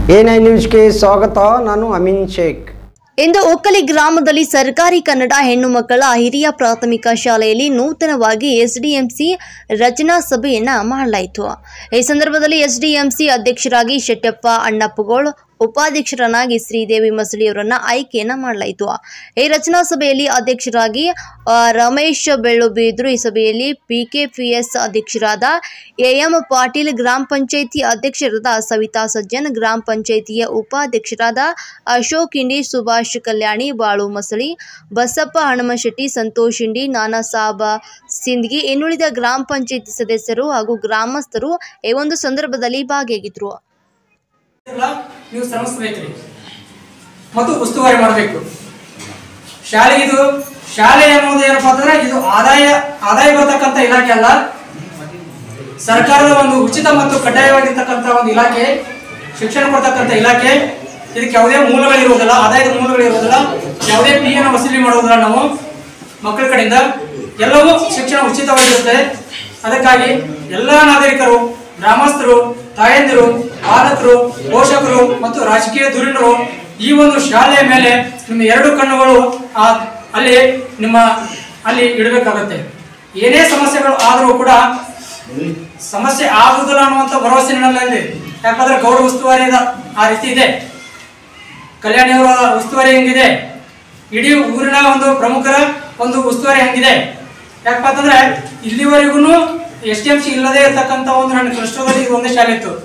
A nine ನ್ಯೂಸ್ಗೆ ಸ್ವಾಗತ ನಾನು ಅಮೀನ್ ಶೇಖ್ ಇಂದು ಒಕ್ಕಲಿ ಗ್ರಾಮದಲ್ಲಿ ಸರ್ಕಾರಿ ಕನ್ನಡ ಹೆಣ್ಣು ಮಕ್ಕಳ ಹಿರಿಯ ಪ್ರಾಥಮಿಕ ಶಾಲೆಯಲ್ಲಿ ನೂತನವಾಗಿ ಎಸ್ಡಿಎಂಸಿ ರಚನಾ ಸಭೆಯನ್ನ ಮಾಡಲಾಯಿತು ಈ ಸಂದರ್ಭದಲ್ಲಿ ಎಸ್ಡಿಎಂಸಿ ಅಧ್ಯಕ್ಷರಾಗಿ ಶೆಟ್ಟಪ್ಪ ಅಣ್ಣಪ್ಪಗೋಳ್ ಉಪಾಧ್ಯಕ್ಷರನ್ನಾಗಿ ಶ್ರೀದೇವಿ ಮಸಳಿಯವರನ್ನ ಆಯ್ಕೆಯನ್ನ ಮಾಡಲಾಯಿತು ಈ ರಚನಾ ಸಭೆಯಲ್ಲಿ ಅಧ್ಯಕ್ಷರಾಗಿ ಆ, ರಮೇಶ್ ಬೆಳ್ಳುಬೀದ್ರು ಈ ಸಭೆಯಲ್ಲಿ ಪಿಕೆಪಿಎಸ್ ಅಧ್ಯಕ್ಷರಾದ ಎಎಂ ಪಾಟೀಲ್ ಗ್ರಾಮ ಪಂಚಾಯಿತಿ ಅಧ್ಯಕ್ಷರಾದ ಸವಿತಾ ಸಜ್ಜನ್ ಗ್ರಾಮ ಪಂಚಾಯಿತಿಯ ಉಪಾಧ್ಯಕ್ಷರಾದ ಅಶೋಕ್ ಇಂಡಿ ಸುಭಾಷ್ ಕಲ್ಯಾಣಿ ಬಾಳು ಮಸಳಿ ಬಸಪ್ಪ ಹನುಮಶೆಟ್ಟಿ ಸಂತೋಷ್ ಇಂಡಿ ನಾನಾ ಸಾಬ ಸಿಂದ್ಗಿ ಇನ್ನುಳಿದ ಗ್ರಾಮ ಪಂಚಾಯಿತಿ ಸದಸ್ಯರು ಹಾಗೂ ಗ್ರಾಮಸ್ಥರು ಈ ಒಂದು ಸಂದರ್ಭದಲ್ಲಿ ಭಾಗಿಯಾಗಿದ್ರು ಎಲ್ಲ ನೀವು ಶ್ರಮಿಸಬೇಕ್ರಿ ಮತ್ತು ಉಸ್ತುವಾರಿ ಮಾಡಬೇಕು ಶಾಲೆ ಇದು ಶಾಲೆ ಅನ್ನೋದು ಏನಪ್ಪಾ ಅಂತಂದ್ರೆ ಇದು ಆದಾಯ ಆದಾಯ ಬರ್ತಕ್ಕಂಥ ಇಲಾಖೆ ಅಲ್ಲ ಸರ್ಕಾರದ ಒಂದು ಉಚಿತ ಮತ್ತು ಕಡ್ಡಾಯವಾಗಿರ್ತಕ್ಕಂಥ ಒಂದು ಇಲಾಖೆ ಶಿಕ್ಷಣ ಕೊಡ್ತಕ್ಕಂಥ ಇಲಾಖೆ ಇದಕ್ಕೆ ಯಾವುದೇ ಮೂಲಗಳಿರುವುದಿಲ್ಲ ಆದಾಯದ ಮೂಲಗಳಿರುವುದಿಲ್ಲ ಯಾವುದೇ ಫೀ ಅನ್ನು ವಸೂಲಿ ಮಾಡುವುದಿಲ್ಲ ನಾವು ಮಕ್ಕಳ ಕಡೆಯಿಂದ ಎಲ್ಲವೂ ಶಿಕ್ಷಣ ಉಚಿತವಾಗಿರುತ್ತೆ ಅದಕ್ಕಾಗಿ ಎಲ್ಲ ನಾಗರಿಕರು ಗ್ರಾಮಸ್ಥರು ತಾಯಂದಿರು ಪಾಲಕರು ಪೋಷಕರು ಮತ್ತು ರಾಜಕೀಯ ಧುರೀಣರು ಈ ಒಂದು ಶಾಲೆಯ ಮೇಲೆ ನಿಮ್ಮ ಎರಡು ಕಣ್ಣುಗಳು ಆ ಅಲ್ಲಿ ನಿಮ್ಮ ಅಲ್ಲಿ ಇಡಬೇಕಾಗತ್ತೆ ಏನೇ ಸಮಸ್ಯೆಗಳು ಆದರೂ ಕೂಡ ಸಮಸ್ಯೆ ಆಗುವುದಿಲ್ಲ ಅನ್ನುವಂಥ ಭರವಸೆ ನನ್ನಲ್ಲಿ ಯಾಕಂದ್ರೆ ಗೌರವ ಉಸ್ತುವಾರಿ ಇದೆ- ಆ ರೀತಿ ಇದೆ ಕಲ್ಯಾಣಿಯವರ ಉಸ್ತುವಾರಿ ಹೆಂಗಿದೆ ಇಡೀ ಊರಿನ ಒಂದು ಪ್ರಮುಖರ ಒಂದು ಉಸ್ತುವಾರಿ ಹೆಂಗಿದೆ ಯಾಕಪ್ಪ ಅಂತಂದ್ರೆ ಇಲ್ಲಿವರೆಗೂ ಎಸ್ ಟಿ ಎಂ ಸಿ ಇಲ್ಲದೆ ಇರತಕ್ಕಂಥ ಒಂದು ನನ್ನ ಕೃಷ್ಣದಲ್ಲಿ ಇದು ಒಂದೇ ಶಾಲೆ ಇತ್ತು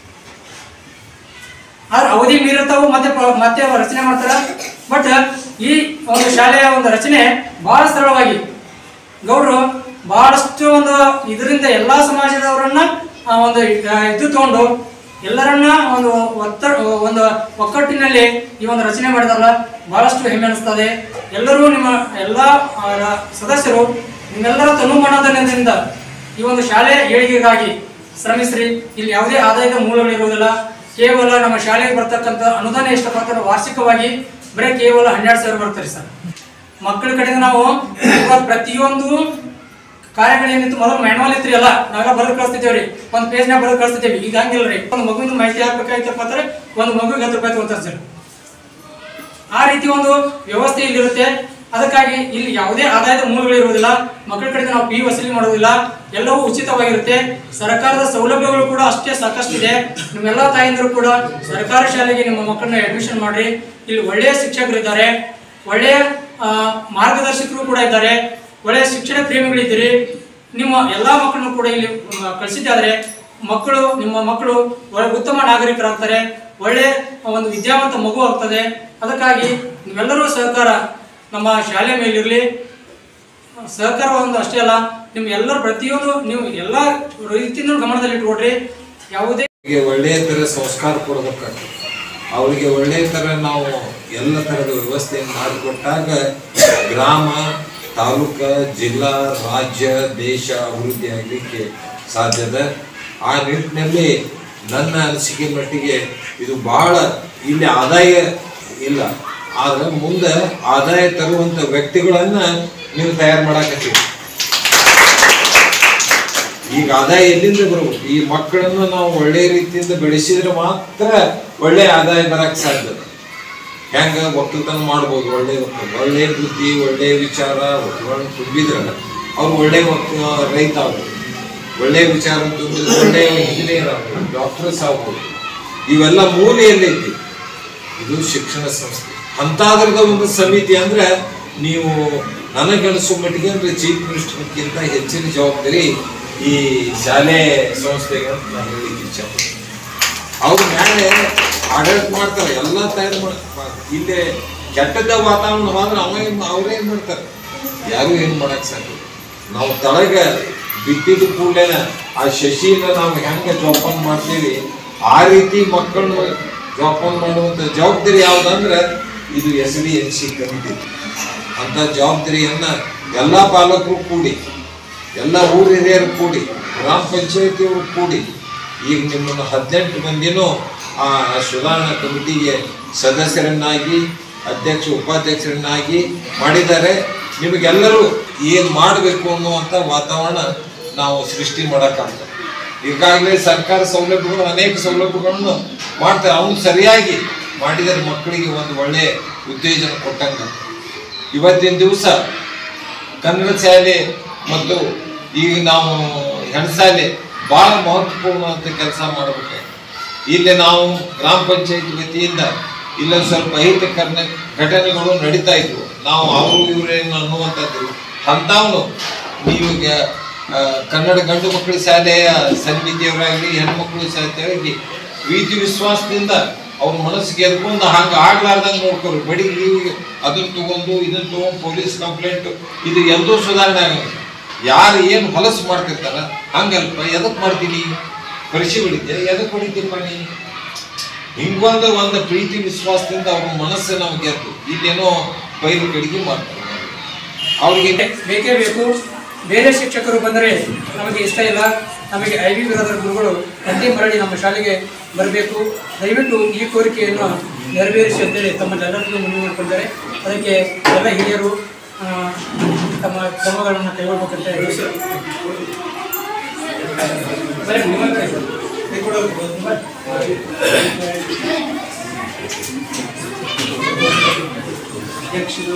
ಆದ್ರೆ ಅವಧಿ ಮೀರುತ್ತಾವು ಮತ್ತೆ ಪ್ರ- ಮತ್ತೆ ಅವ್ರು ರಚನೆ ಮಾಡ್ತಾರ ಬಟ್ ಈ ಒಂದು ಶಾಲೆಯ ಒಂದು ರಚನೆ ಬಹಳ ಸರಳವಾಗಿ ಗೌಡ್ರು ಬಹಳಷ್ಟು ಒಂದು ಇದರಿಂದ ಎಲ್ಲಾ ಸಮಾಜದವರನ್ನ ಆ, ಒಂದು ಆ, ಇದು ತಗೊಂಡು ಎಲ್ಲರನ್ನ ಒಂದು ಒತ್ತ ಒಂದು ಒಕ್ಕಟ್ಟಿನಲ್ಲಿ ಈ ಒಂದು ರಚನೆ ಮಾಡಿದಾರಲ್ಲ ಬಹಳಷ್ಟು ಹೆಮ್ಮೆ ಅನಿಸ್ತದೆ ಎಲ್ಲರೂ ನಿಮ್ಮ ಎಲ್ಲ ಆ, ರ- ಸದಸ್ಯರು ನಿಮ್ಮೆಲ್ಲರ ತನುಮನದಿಂದ ಈ ಒಂದು ಶಾಲೆ ಏಳಿಗೆಗಾಗಿ ಶ್ರಮಿಸ್ರಿ ಇಲ್ಲಿ ಯಾವುದೇ ಆದಾಯದ ಮೂಲಗಳಿರುವುದಿಲ್ಲ ಕೇವಲ ನಮ್ಮ ಶಾಲೆಗೆ ಬರ್ತಕ್ಕಂಥ ಅನುದಾನ ಎಷ್ಟಪ್ಪ ಅಂತಂದ್ರೆ ವಾರ್ಷಿಕವಾಗಿ ಬರೀ ಕೇವಲ ಹನ್ನೆರಡು ಸಾವಿರ ಬರ್ತಾರೆ ಸರ್ ಮಕ್ಕಳ ಕಡೆಯಿಂದ ನಾವು ಇವಾಗ ಪ್ರತಿಯೊಂದು ಕಾರ್ಯಗಳೇನಿತ್ತು ಮೊದಲು ಮ್ಯಾನುವಲ್ ಇತ್ರಿ ಅಲ್ಲ ನಾವೆಲ್ಲ ಬರೆದು ಕಳಿಸ್ತಿದ್ದೇವ್ರಿ ಒಂದು ಪೇಜ್ನಾಗ ಬರೆದು ಕಳಿಸ್ತಿದ್ದೇವೆ ಈಗ ಹಂಗಿಲ್ರಿ ಒಂದು ಮಗುವಿನ ಮಾಹಿತಿ ಹಾಕ್ಬೇಕಾಯ್ತಪ್ಪ ಅಂದ್ರೆ ಒಂದು ಮಗುವಿಗೆ ಹತ್ತು ರೂಪಾಯಿ ತಗೊಂತಾರೆ ಸರ್ ಆ ರೀತಿ ಒಂದು ವ್ಯವಸ್ಥೆ ಇಲ್ಲಿರುತ್ತೆ ಅದಕ್ಕಾಗಿ ಇಲ್ಲಿ ಯಾವುದೇ ಆದಾಯದ ಮೂಲಗಳು ಇರುವುದಿಲ್ಲ ಮಕ್ಕಳ ಕಡೆಯಿಂದ ನಾವು ಫೀ ವಸೂಲಿ ಮಾಡುವುದಿಲ್ಲ ಎಲ್ಲವೂ ಉಚಿತವಾಗಿರುತ್ತೆ ಸರ್ಕಾರದ ಸೌಲಭ್ಯಗಳು ಕೂಡ ಅಷ್ಟೇ ಸಾಕಷ್ಟಿದೆ ನಿಮ್ಮೆಲ್ಲ ತಾಯಂದಿರು ಕೂಡ ಸರ್ಕಾರಿ ಶಾಲೆಗೆ ನಿಮ್ಮ ಮಕ್ಕಳನ್ನ ಅಡ್ಮಿಷನ್ ಮಾಡ್ರಿ ಇಲ್ಲಿ ಒಳ್ಳೆಯ ಶಿಕ್ಷಕರಿದ್ದಾರೆ ಒಳ್ಳೆಯ ಆ, ಮಾರ್ಗದರ್ಶಕರು ಕೂಡ ಇದ್ದಾರೆ ಒಳ್ಳೆಯ ಶಿಕ್ಷಣ ಪ್ರೇಮಿಗಳಿದ್ದೀರಿ ನಿಮ್ಮ ಎಲ್ಲಾ ಮಕ್ಕಳನ್ನು ಕೂಡ ಇಲ್ಲಿ ಆ, ಕಳಿಸಿದ್ದಾದ್ರೆ ಮಕ್ಕಳು ನಿಮ್ಮ ಮಕ್ಕಳು ಒಳ್ಳೆ ಉತ್ತಮ ನಾಗರಿಕರಾಗ್ತಾರೆ ಒಳ್ಳೆ ಒಂದು ವಿದ್ಯಾವಂತ ಮಗು ಆಗ್ತದೆ ಅದಕ್ಕಾಗಿ ನೀವೆಲ್ಲರೂ ಸಹಕಾರ ನಮ್ಮ ಶಾಲೆ ಮೇಲಿರಲಿ ಸಹಕಾರ ಒಂದು ಅಷ್ಟೇ ಅಲ್ಲ ನಿಮ್ ಎಲ್ಲರ ಪ್ರತಿಯೊಂದು ನೀವು ಎಲ್ಲ ರೀತಿಯಿಂದ ಗಮನದಲ್ಲಿ ಇಟ್ಕೊಡ್ರಿ ಯಾವುದೇ ಅವರಿಗೆ ಒಳ್ಳೆಯ ಥರ ಸಂಸ್ಕಾರ ಕೊಡಬೇಕಾಗ್ತದೆ ಅವರಿಗೆ ಒಳ್ಳೆಯ ಥರ ನಾವು ಎಲ್ಲ ಥರದ ವ್ಯವಸ್ಥೆಯನ್ನು ಮಾಡಿಕೊಟ್ಟಾಗ ಗ್ರಾಮ ತಾಲೂಕ ಜಿಲ್ಲಾ ರಾಜ್ಯ ದೇಶ ಅಭಿವೃದ್ಧಿ ಆಗಲಿಕ್ಕೆ ಸಾಧ್ಯದ ಆ ನಿಟ್ಟಿನಲ್ಲಿ ನನ್ನ ಅನಿಸಿಕೆ ಮಟ್ಟಿಗೆ ಇದು ಬಹಳ ಇಲ್ಲಿ ಆದಾಯ ಇಲ್ಲ ಆದ್ರೆ ಮುಂದೆ ಆದಾಯ ತರುವಂಥ ವ್ಯಕ್ತಿಗಳನ್ನ ನೀವು ತಯಾರು ಮಾಡಾಕತ್ತೀವಿ ಈಗ ಆದಾಯ ಎಲ್ಲಿಂದ ಬರಬೇಕು ಈ ಮಕ್ಕಳನ್ನು ನಾವು ಒಳ್ಳೆ ರೀತಿಯಿಂದ ಬೆಳೆಸಿದ್ರೆ ಮಾತ್ರ ಒಳ್ಳೆ ಆದಾಯ ಬರಕ್ ಸಾಧ್ಯ ಹೆಂಗ ಒಕ್ಕಲ್ತನ ಮಾಡ್ಬೋದು ಒಳ್ಳೆ ಒಕ್ಕಲ್ ಒಳ್ಳೆ ಬುದ್ಧಿ ಒಳ್ಳೆ ವಿಚಾರ ಒಕ್ಕಲನ್ನು ತುಂಬಿದ್ರೆ ಅವ್ರು ಒಳ್ಳೆ ಒಕ್ಕ ರೈತ ಆಗ್ಬೋದು ಒಳ್ಳೆ ವಿಚಾರ ತುಂಬಿದ್ರೆ ಒಳ್ಳೆ ಇಂಜಿನಿಯರ್ ಆಗ್ಬೋದು ಡಾಕ್ಟರ್ಸ್ ಆಗ್ಬೋದು ಇವೆಲ್ಲ ಮೂಲ ಎಲ್ಲೈತಿ ಇದು ಶಿಕ್ಷಣ ಸಂಸ್ಥೆ ಅಂತಾದ್ರದ ಒಂದು ಸಮಿತಿ ಅಂದ್ರೆ ನೀವು ನನಗನಿಸೋ ಮಟ್ಟಿಗೆ ಅಂದ್ರೆ ಚೀಫ್ ಮಿನಿಸ್ಟರ್ಗಿಂತ ಹೆಚ್ಚಿನ ಜವಾಬ್ದಾರಿ ಈ ಶಾಲೆ ಸಂಸ್ಥೆಗೆ ಅಂತ ನಾನು ಹೇಳಿಕ್ಕೆ ಇಚ್ಛೆ ಪಡ್ತೀನಿ. ಅವ್ರ ಮೇಲೆ ಆಡಳಿತ ಮಾಡ್ತಾರೆ ಎಲ್ಲ ತಯಾರು ಮಾಡ್ತಾರೆ ಇಲ್ಲೇ ಕೆಟ್ಟದ ವಾತಾವರಣ ಹೋದ್ರೆ ಅವ ಏನ್ ಅವರೇ ಏನ್ ಮಾಡ್ತಾರೆ ಯಾರು ಏನು ಮಾಡಕ್ ಸಾಧ್ಯ ನಾವು ತಳಗ ಬಿದ್ದಿದ್ದ ಕೂಡಲೇ ಆ ಶಶಿನ ನಾವು ಹೆಂಗ ಜೋಪಾನ ಮಾಡ್ತೀವಿ ಆ ರೀತಿ ಮಕ್ಕಳನ್ನ ಜೋಪಾನ ಮಾಡುವಂತ ಜವಾಬ್ದಾರಿ ಯಾವ್ದಂದ್ರೆ ಇದು S D N C committee ಅಂತ ಜವಾಬ್ದಾರಿಯನ್ನ ಎಲ್ಲಾ ಪಾಲಕರು ಕೂಡಿ ಎಲ್ಲ ಊರ ಹಿರಿಯರು ಕೂಡಿ ಗ್ರಾಮ ಪಂಚಾಯತಿಯವರು ಕೂಡಿ ಈಗ ನಿಮ್ಮನ್ನು ಹದಿನೆಂಟು ಮಂದಿನೂ ಆ ಸುಧಾರಣಾ ಕಮಿಟಿಗೆ ಸದಸ್ಯರನ್ನಾಗಿ ಅಧ್ಯಕ್ಷ ಉಪಾಧ್ಯಕ್ಷರನ್ನಾಗಿ ಮಾಡಿದ್ದಾರೆ ನಿಮಗೆಲ್ಲರೂ ಏನು ಮಾಡಬೇಕು ಅನ್ನುವಂಥ ವಾತಾವರಣ ನಾವು ಸೃಷ್ಟಿ ಮಾಡೋಕ್ಕಾಗ್ತದೆ ಈಗಾಗಲೇ ಸರ್ಕಾರ ಸೌಲಭ್ಯಗಳು ಅನೇಕ ಸೌಲಭ್ಯಗಳನ್ನು ಮಾಡ್ತಾರೆ ಅವನು ಸರಿಯಾಗಿ ಮಾಡಿದರೆ ಮಕ್ಕಳಿಗೆ ಒಂದು ಒಳ್ಳೆಯ ಉತ್ತೇಜನ ಕೊಟ್ಟಂಗ ಇವತ್ತಿನ ದಿವಸ ಕನ್ನಡ ಶಾಲೆ ಮತ್ತು ಈಗ ನಾವು ಹೆಣ್ಸಾಲೆ ಬಹಳ ಮಹತ್ವಪೂರ್ಣವಾದ ಕೆಲಸ ಮಾಡಬೇಕು ಇಲ್ಲಿ ನಾವು ಗ್ರಾಮ ಪಂಚಾಯತ್ ವತಿಯಿಂದ ಇಲ್ಲೊಂದು ಸ್ವಲ್ಪ ಅಹಿತಕರಣ ಘಟನೆಗಳು ನಡೀತಾ ಇದ್ವು ನಾವು ಅವರು ಇವರೇನು ಅನ್ನುವಂಥದ್ದು ಅಂಥವನು ನೀವು ಈಗ ಆ, ಕನ್ನಡ ಗಂಡು ಮಕ್ಕಳ ಶಾಲೆಯ ಸನ್ನಿಧಿಯವರಾಗಲಿ ಹೆಣ್ಮಕ್ಳು ಶಾಲೆಯಾಗಲಿ ಪ್ರೀತಿ ವಿಶ್ವಾಸದಿಂದ ಅವ್ರ ಮನಸ್ಸಿಗೆ ಎದ್ಕೊಂಡು ಹಂಗೆ ಆಗ್ಲಾರ್ದಂಗೆ ನೋಡ್ಕೊರಿ ಬಡಿ ಅದನ್ನ ತಗೊಂಡು ಇದನ್ನ ತಗೊಂಡು ಪೊಲೀಸ್ ಕಂಪ್ಲೇಂಟ್ ಇದು ಎಂದೂ ಸುಧಾರಣೆ ಆಗಂಗಿಲ್ಲ ಯಾರು ಏನು ಹೊಲಸು ಮಾಡ್ತಿರ್ತಾರ ಹಂಗಲ್ಪ ಎದಕ್ ಮಾಡ್ತೀನಿ ಪರಿಶಿ ಹೊಡಿದ್ದೆ ಎದಕ್ ಹೊಡಿತೀಪ್ಪ ನೀ ಹಿಂಗೊಂದು ಒಂದು ಪ್ರೀತಿ ವಿಶ್ವಾಸದಿಂದ ಅವ್ರ ಮನಸ್ಸು ನಮ್ಗೆ ಗೆದ್ದು ಇಲ್ಲೇನೋ ಬೈಲು ಕಡಿಗೆ ಮಾಡ್ತಾರೆ ಅವ್ರಿಗೆ ಬೇಕೇ ಬೇಕು ಬೇರೆ ಶಿಕ್ಷಕರು ಬಂದರೆ ನಮಗೆ ಇಷ್ಟ ಇಲ್ಲ ನಮಗೆ ಐ ವಿ ಬಿರಾದರ್ ಗುರುಗಳು ತಂದೆ ಮರಳಿ ನಮ್ಮ ಶಾಲೆಗೆ ಬರಬೇಕು ದಯವಿಟ್ಟು ಈ ಕೋರಿಕೆಯನ್ನು ನೆರವೇರಿಸಿ ಅಂತೇಳಿ ತಮ್ಮ ಎಲ್ಲರಿಗೂ ಮನವಿ ಮಾಡಿಕೊಂಡಿದ್ದಾರೆ ಅದಕ್ಕೆ ಎಲ್ಲ ಹಿರಿಯರು ಆ, ತಮ್ಮ ಕ್ರಮಗಳನ್ನು ಕೈಗೊಳ್ಬೇಕಂತ ಹೇಳಿ ಬರೀ ನಿಮ್ಮ ಕೈ ಸರ್. ಅಧ್ಯಕ್ಷರು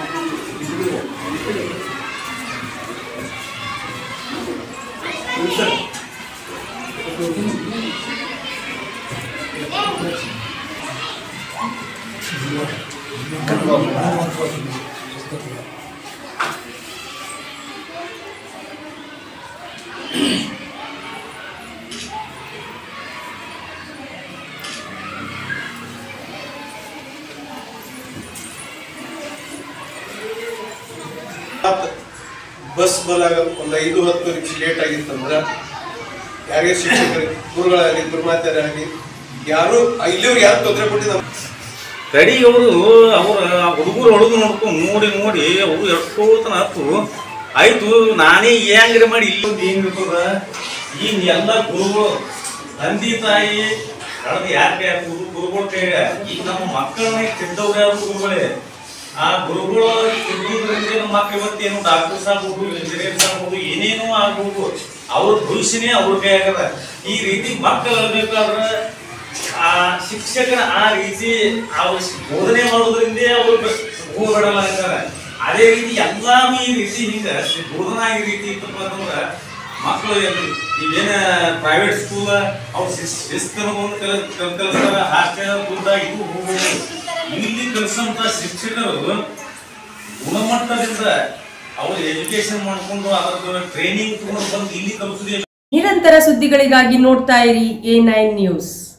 ಮತ್ತ್ ಬಸ್ ಬಲಾಗ ಒಂದು ಐದು ಹತ್ತು ನಿಮಿಷ ಲೇಟ್ ಆಗಿತ್ತಂದ್ರ ಯಾರೇ ಶಿಕ್ಷಕರಿಗೆ ಗುರುಗಳಾಗಲಿ ಗುರುಮಾತೆಯರಾಗಲಿ ಯಾರು ಇಲ್ಲಿವ್ರಿಗೆ ಯಾರು ತೊಂದರೆ ಕೊಟ್ಟಿಲ್ಲ ಕಡಿ ಅವರು ಅವ್ರ ಹುಡುಗರು ಹೊಡೆದು ನೋಡ್ಕೊಂಡು ನೋಡಿ ನೋಡಿ ಅವರು ಎಷ್ಟೋತನ ಹತ್ತು ಆಯ್ತು ನಾನೇ ಹೆಂಗ್ರಿ ಮಾಡಿ ಇಲ್ಲಿ ಏನಿರ್ತದ ಈ ಎಲ್ಲ ಗುರುಗಳು ತಂದೆ ತಾಯಿ ಕಳೆದ ಯಾಕೆ ಗುರು ಗುರುಗಳು ಕೈ ಈಗ ನಮ್ಮ ಮಕ್ಕಳನ್ನ ಕೆಟ್ಟವ್ರು ಯಾರು ಗುರುಗಳೇ ಆ ಗುರುಗಳು ಕೆಟ್ಟದ್ರಿಂದ ನಮ್ಮ ಮಕ್ಕಳು ಇವತ್ತೇನು ಡಾಕ್ಟರ್ಸ್ ಆಗ್ಬೋದು ಇಂಜಿನಿಯರ್ಸ್ ಆಗ್ಬೋದು ಏನೇನೋ ಆಗ್ಬೋದು ಅವ್ರ ಭವಿಷ್ಯನೇ ಅವ್ರ ಕೈ ಆಗದ ಈ ರೀತಿ ಮಕ್ಕಳು ಬೇಕಾದ್ರೆ ಆ ಶಿಕ್ಷಕನ ಆ ರೀತಿ ಅವ್ರು ಬೋಧನೆ ಮಾಡೋದ್ರಿಂದ ಅವ್ರು ಹೋಗಬೇಡಲ್ಲ ಅಂತಾರೆ ಅದೇ ರೀತಿ ಎಲ್ಲಾನು ಈ ರೀತಿ ಹಿಂಗ ಬೋಧನಾ ಈ ರೀತಿ ಇತ್ತಪ್ಪ ಅಂತಂದ್ರ ಮಕ್ಕಳು ಇವೇನ ಪ್ರೈವೇಟ್ ಸ್ಕೂಲ್ ಅವ್ರು ಶಿಸ್ತನ ಒಂದು ಕಲ ಕಲ್- ಕಲಿಸ್ತಾರ ಹಾಸ್ಟೆಲ್ ದುಡ್ಡ ಇದು ಹೋಗ್ಬೋದು ಇಲ್ಲಿ ಕಲಿಸಂತ ಶಿಕ್ಷಕರು ಗುಣಮಟ್ಟದಿಂದ ಅವ್ರು ಎಜುಕೇಶನ್ ಮಾಡ್ಕೊಂಡು ಅದ್ರ ಟ್ರೈನಿಂಗ್ ತಗೊಂಡು ಬಂದು ಇಲ್ಲಿ ಕಲಿಸೋದೇ ನಿರಂತರ ಸುದ್ದಿಗಳಿಗಾಗಿ ನೋಡ್ತಾ ಇರಿ ಎ ನೈನ್ ನ್ಯೂಸ್